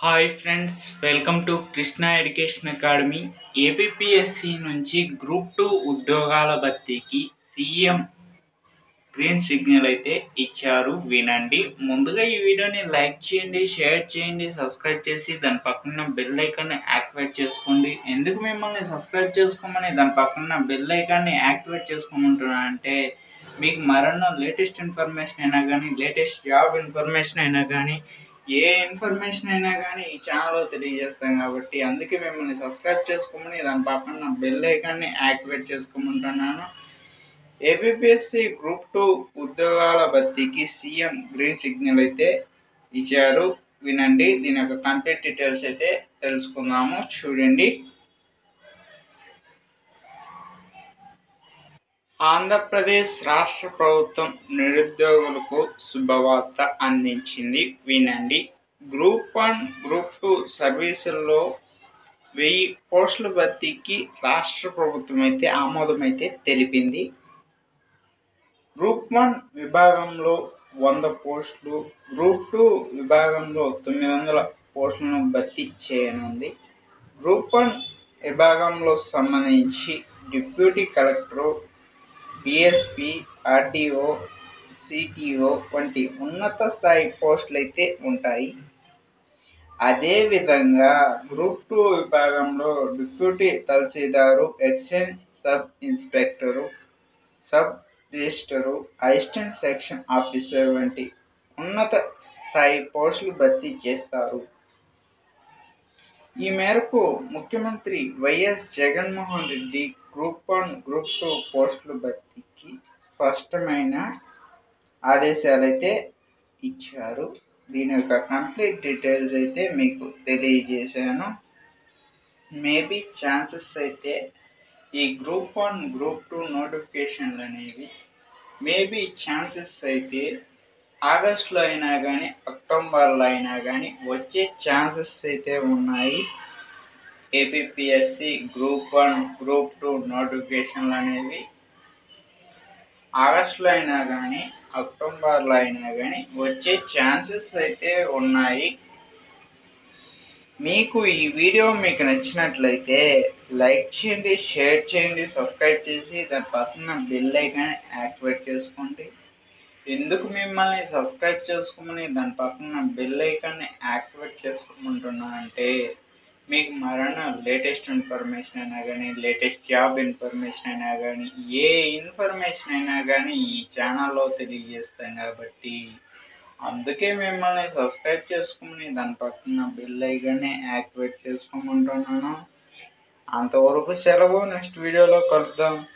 hi friends welcome to Krishna education academy APSC నుంచి group two ఉద్యోగాల భర్తీకి సీఎం గ్రీన్ సిగ్నల్ అయితే ఇచ్చారు వినండి ముందుగా ఈ వీడియోని లైక్ చేయండి షేర్ చేయండి సబ్స్క్రైబ్ చేసి దాని పక్కన బెల్ ఐకాన్ని యాక్టివేట్ చేసుకోండి ఎందుకు మిమ్మల్ని సబ్స్క్రైబ్ చేసుకోమని దాని పక్కన బెల్ ఐకాన్ని యాక్టివేట్ చేసుకోమంటున్నా అంటే మీకు మరన్న లేటెస్ట్ ఇన్ఫర్మేషన్ అయినా కానీ లేటెస్ట్ జాబ్ ఇన్ఫర్మేషన్ అయినా కానీ ఏ ఇన్ఫర్మేషన్ అయినా కానీ ఈ ఛానల్లో తెలియజేస్తాం కాబట్టి అందుకే మిమ్మల్ని సబ్స్క్రైబ్ చేసుకోమని దాని పక్కన బెల్ ఐకాన్ని యాక్టివేట్ చేసుకోమంటున్నాను ఏపీఎస్సి గ్రూప్ టూ ఉద్యోగాల భర్తీకి సీఎం గ్రీన్ సిగ్నల్ అయితే ఇచ్చారు వినండి దీని యొక్క కంప్లీట్ డీటెయిల్స్ అయితే తెలుసుకుందాము చూడండి ఆంధ్రప్రదేశ్ రాష్ట్ర ప్రభుత్వం నిరుద్యోగులకు శుభవార్త అందించింది వినండి గ్రూప్ వన్ గ్రూప్ టూ సర్వీసుల్లో వెయ్యి పోస్టుల భర్తీకి రాష్ట్ర ప్రభుత్వం అయితే ఆమోదం అయితే తెలిపింది గ్రూప్ వన్ విభాగంలో వంద పోస్టులు గ్రూప్ టూ విభాగంలో తొమ్మిది వందల పోస్టులను భర్తీ చేయనుంది గ్రూప్ వన్ విభాగంలో సంబంధించి deputy collector DSP RDO CTO వంటి ఉన్నత స్థాయి పోస్టులు అయితే ఉంటాయి అదేవిధంగా గ్రూప్ టూ విభాగంలో deputy tahsildar exchange sub inspector sub register assistant section officer వంటి ఉన్నత స్థాయి పోస్టులు భర్తీ చేస్తారు ఈ మేరకు ముఖ్యమంత్రి YS Jaganmohan Reddy group one group two పోస్టుల భర్తీకి స్పష్టమైన ఆదేశాలైతే ఇచ్చారు దీని యొక్క కంప్లీట్ డీటెయిల్స్ అయితే మీకు తెలియజేశాను మేబీ ఛాన్సెస్ అయితే ఈ గ్రూప్ వన్ గ్రూప్ టూ నోటిఫికేషన్లు అనేవి మేబీ ఛాన్సెస్ అయితే ఆగస్టులో అయినా కానీ అక్టోబర్లో అయినా కానీ వచ్చే ఛాన్సెస్ అయితే ఉన్నాయి APSC group one group two నోటిఫికేషన్లు అనేవి ఆగస్టులో అయినా కానీ అక్టోబర్లో అయినా కానీ వచ్చే ఛాన్సెస్ అయితే ఉన్నాయి మీకు ఈ వీడియో మీకు నచ్చినట్లయితే లైక్ చేయండి షేర్ చేయండి సబ్స్క్రైబ్ చేసి దాని పక్కన బెల్ ఐకాన్ యాక్టివేట్ చేసుకోండి ఎందుకు మిమ్మల్ని సబ్స్క్రైబ్ చేసుకోమని దాని పక్కన బెల్ ఐకాన్ని యాక్టివేట్ చేసుకోమంటున్నా అంటే మీకు మరణ లేటెస్ట్ ఇన్ఫర్మేషన్ అయినా కానీ లేటెస్ట్ జాబ్ ఇన్ఫర్మేషన్ అయినా కానీ ఏ ఇన్ఫర్మేషన్ అయినా కానీ ఈ ఛానల్లో తెలియజేస్తాం కాబట్టి అందుకే మిమ్మల్ని సబ్స్క్రైబ్ చేసుకోమని దాని పక్కన బెల్ ఐకాన్ని యాక్టివేట్ చేసుకోమంటున్నాను అంతవరకు సెలవు నెక్స్ట్ వీడియోలో కలుద్దాం